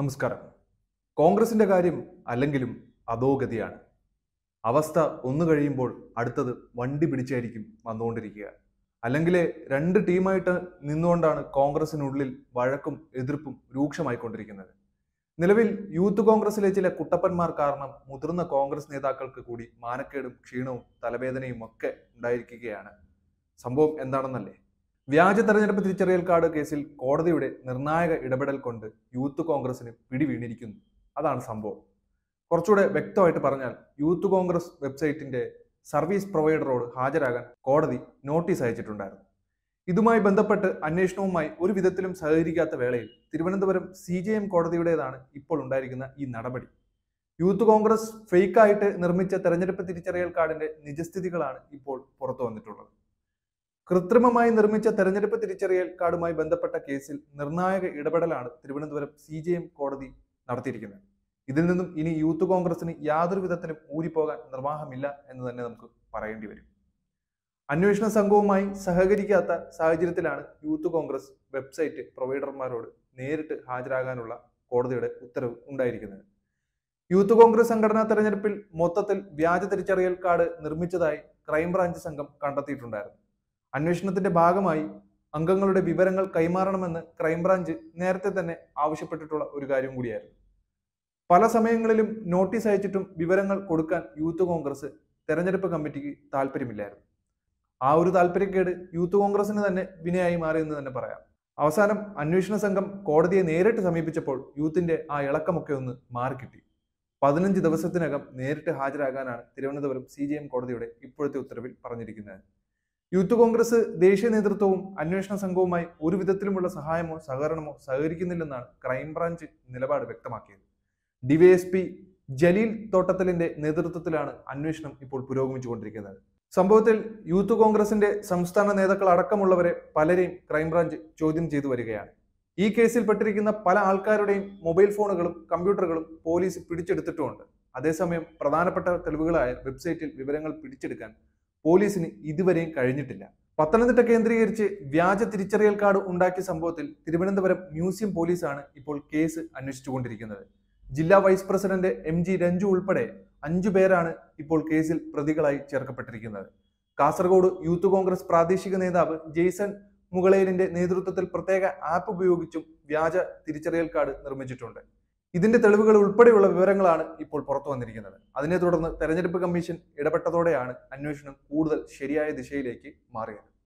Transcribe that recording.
നമസ്കാരം കോൺഗ്രസിന്റെ കാര്യം അല്ലെങ്കിലും അധോഗതിയാണ് അവസ്ഥ ഒന്ന് കഴിയുമ്പോൾ അടുത്തത് വണ്ടി പിടിച്ചായിരിക്കും വന്നുകൊണ്ടിരിക്കുക അല്ലെങ്കിൽ രണ്ട് ടീമായിട്ട് നിന്നുകൊണ്ടാണ് കോൺഗ്രസിനുള്ളിൽ വഴക്കും എതിർപ്പും രൂക്ഷമായിക്കൊണ്ടിരിക്കുന്നത് നിലവിൽ യൂത്ത് കോൺഗ്രസിലെ ചില കുട്ടപ്പന്മാർ കാരണം മുതിർന്ന കോൺഗ്രസ് നേതാക്കൾക്ക് കൂടി മാനക്കേടും ക്ഷീണവും തലവേദനയും ഒക്കെ ഉണ്ടായിരിക്കുകയാണ് സംഭവം എന്താണെന്നല്ലേ വ്യാജ തെരഞ്ഞെടുപ്പ് തിരിച്ചറിയൽ കാർഡ് കേസിൽ കോടതിയുടെ നിർണായക ഇടപെടൽ കൊണ്ട് യൂത്ത് കോൺഗ്രസിന് പിടി വീണിരിക്കുന്നു അതാണ് സംഭവം കുറച്ചുകൂടെ വ്യക്തമായിട്ട് പറഞ്ഞാൽ യൂത്ത് കോൺഗ്രസ് വെബ്സൈറ്റിന്റെ സർവീസ് പ്രൊവൈഡറോട് ഹാജരാകാൻ കോടതി നോട്ടീസ് അയച്ചിട്ടുണ്ടായിരുന്നു ഇതുമായി ബന്ധപ്പെട്ട് അന്വേഷണവുമായി ഒരു വിധത്തിലും സഹകരിക്കാത്ത വേളയിൽ തിരുവനന്തപുരം സി ജെ എം കോടതിയുടേതാണ് ഇപ്പോൾ ഉണ്ടായിരിക്കുന്ന ഈ നടപടി യൂത്ത് കോൺഗ്രസ് ഫേക്കായിട്ട് നിർമ്മിച്ച തെരഞ്ഞെടുപ്പ് തിരിച്ചറിയൽ കാർഡിന്റെ നിജസ്ഥിതികളാണ് ഇപ്പോൾ പുറത്തു വന്നിട്ടുള്ളത് കൃത്രിമമായി നിർമ്മിച്ച തെരഞ്ഞെടുപ്പ് തിരിച്ചറിയൽ കാർഡുമായി ബന്ധപ്പെട്ട കേസിൽ നിർണായക ഇടപെടലാണ് തിരുവനന്തപുരം സി ജെ എം കോടതി നടത്തിയിരിക്കുന്നത് ഇതിൽ നിന്നും ഇനി യൂത്ത് കോൺഗ്രസിന് യാതൊരു വിധത്തിലും ഊരിപ്പോകാൻ നിർവാഹമില്ല എന്ന് തന്നെ നമുക്ക് പറയേണ്ടി വരും അന്വേഷണ സംഘവുമായി സഹകരിക്കാത്ത സാഹചര്യത്തിലാണ് യൂത്ത് കോൺഗ്രസ് വെബ്സൈറ്റ് പ്രൊവൈഡർമാരോട് നേരിട്ട് ഹാജരാകാനുള്ള കോടതിയുടെ ഉത്തരവ് ഉണ്ടായിരിക്കുന്നത് യൂത്ത് കോൺഗ്രസ് സംഘടനാ തെരഞ്ഞെടുപ്പിൽ മൊത്തത്തിൽ വ്യാജ തിരിച്ചറിയൽ കാർഡ് നിർമ്മിച്ചതായി ക്രൈംബ്രാഞ്ച് സംഘം കണ്ടെത്തിയിട്ടുണ്ടായിരുന്നു അന്വേഷണത്തിന്റെ ഭാഗമായി അംഗങ്ങളുടെ വിവരങ്ങൾ കൈമാറണമെന്ന് ക്രൈംബ്രാഞ്ച് നേരത്തെ തന്നെ ആവശ്യപ്പെട്ടിട്ടുള്ള ഒരു കാര്യം കൂടിയായിരുന്നു പല സമയങ്ങളിലും നോട്ടീസ് അയച്ചിട്ടും വിവരങ്ങൾ കൊടുക്കാൻ യൂത്ത് കോൺഗ്രസ് തെരഞ്ഞെടുപ്പ് കമ്മിറ്റിക്ക് താല്പര്യമില്ലായിരുന്നു ആ ഒരു താല്പര്യക്കേട് യൂത്ത് കോൺഗ്രസിന് തന്നെ വിനയായി മാറിയെന്ന് തന്നെ പറയാം അവസാനം അന്വേഷണ സംഘം കോടതിയെ നേരിട്ട് സമീപിച്ചപ്പോൾ യൂത്തിന്റെ ആ ഇളക്കമൊക്കെ ഒന്ന് മാറിക്കിട്ടി പതിനഞ്ച് ദിവസത്തിനകം നേരിട്ട് ഹാജരാകാനാണ് തിരുവനന്തപുരം സി ജി എം കോടതിയുടെ ഇപ്പോഴത്തെ ഉത്തരവിൽ പറഞ്ഞിരിക്കുന്നത് യൂത്ത് കോൺഗ്രസ് ദേശീയ നേതൃത്വവും അന്വേഷണ സംഘവുമായി ഒരു വിധത്തിലുമുള്ള സഹായമോ സഹകരണമോ സഹകരിക്കുന്നില്ലെന്നാണ് ക്രൈംബ്രാഞ്ച് നിലപാട് വ്യക്തമാക്കിയത് ഡിവൈഎസ്പി ജലീൽ തോട്ടത്തലിന്റെ നേതൃത്വത്തിലാണ് അന്വേഷണം ഇപ്പോൾ പുരോഗമിച്ചുകൊണ്ടിരിക്കുന്നത് സംഭവത്തിൽ യൂത്ത് കോൺഗ്രസിന്റെ സംസ്ഥാന നേതാക്കൾ അടക്കമുള്ളവരെ പലരെയും ക്രൈംബ്രാഞ്ച് ചോദ്യം ചെയ്തു വരികയാണ് ഈ കേസിൽ പെട്ടിരിക്കുന്ന പല ആൾക്കാരുടെയും മൊബൈൽ ഫോണുകളും കമ്പ്യൂട്ടറുകളും പോലീസ് പിടിച്ചെടുത്തിട്ടുമുണ്ട് അതേസമയം പ്രധാനപ്പെട്ട തെളിവുകളായ വെബ്സൈറ്റിൽ വിവരങ്ങൾ പിടിച്ചെടുക്കാൻ പോലീസിന് ഇതുവരെയും കഴിഞ്ഞിട്ടില്ല പത്തനംതിട്ട കേന്ദ്രീകരിച്ച് വ്യാജ തിരിച്ചറിയൽ കാർഡ് ഉണ്ടാക്കിയ സംഭവത്തിൽ തിരുവനന്തപുരം മ്യൂസിയം പോലീസാണ് ഇപ്പോൾ കേസ് അന്വേഷിച്ചുകൊണ്ടിരിക്കുന്നത് ജില്ലാ vice president M G Ranju ഉൾപ്പെടെ അഞ്ചു പേരാണ് ഇപ്പോൾ കേസിൽ പ്രതികളായി ചേർക്കപ്പെട്ടിരിക്കുന്നത് കാസർഗോഡ് യൂത്ത് കോൺഗ്രസ് പ്രാദേശിക നേതാവ് ജെയ്സൺ മുകളേലിന്റെ നേതൃത്വത്തിൽ പ്രത്യേക ആപ്പ് ഉപയോഗിച്ചും വ്യാജ തിരിച്ചറിയൽ കാർഡ് നിർമ്മിച്ചിട്ടുണ്ട് ഇതിന്റെ തെളിവുകൾ ഉൾപ്പെടെയുള്ള വിവരങ്ങളാണ് ഇപ്പോൾ പുറത്തു വന്നിരിക്കുന്നത് അതിനെ തുടർന്ന് തെരഞ്ഞെടുപ്പ് കമ്മീഷൻ ഇടപെട്ടതോടെയാണ് അന്വേഷണം കൂടുതൽ ശരിയായ ദിശയിലേക്ക് മാറിയത്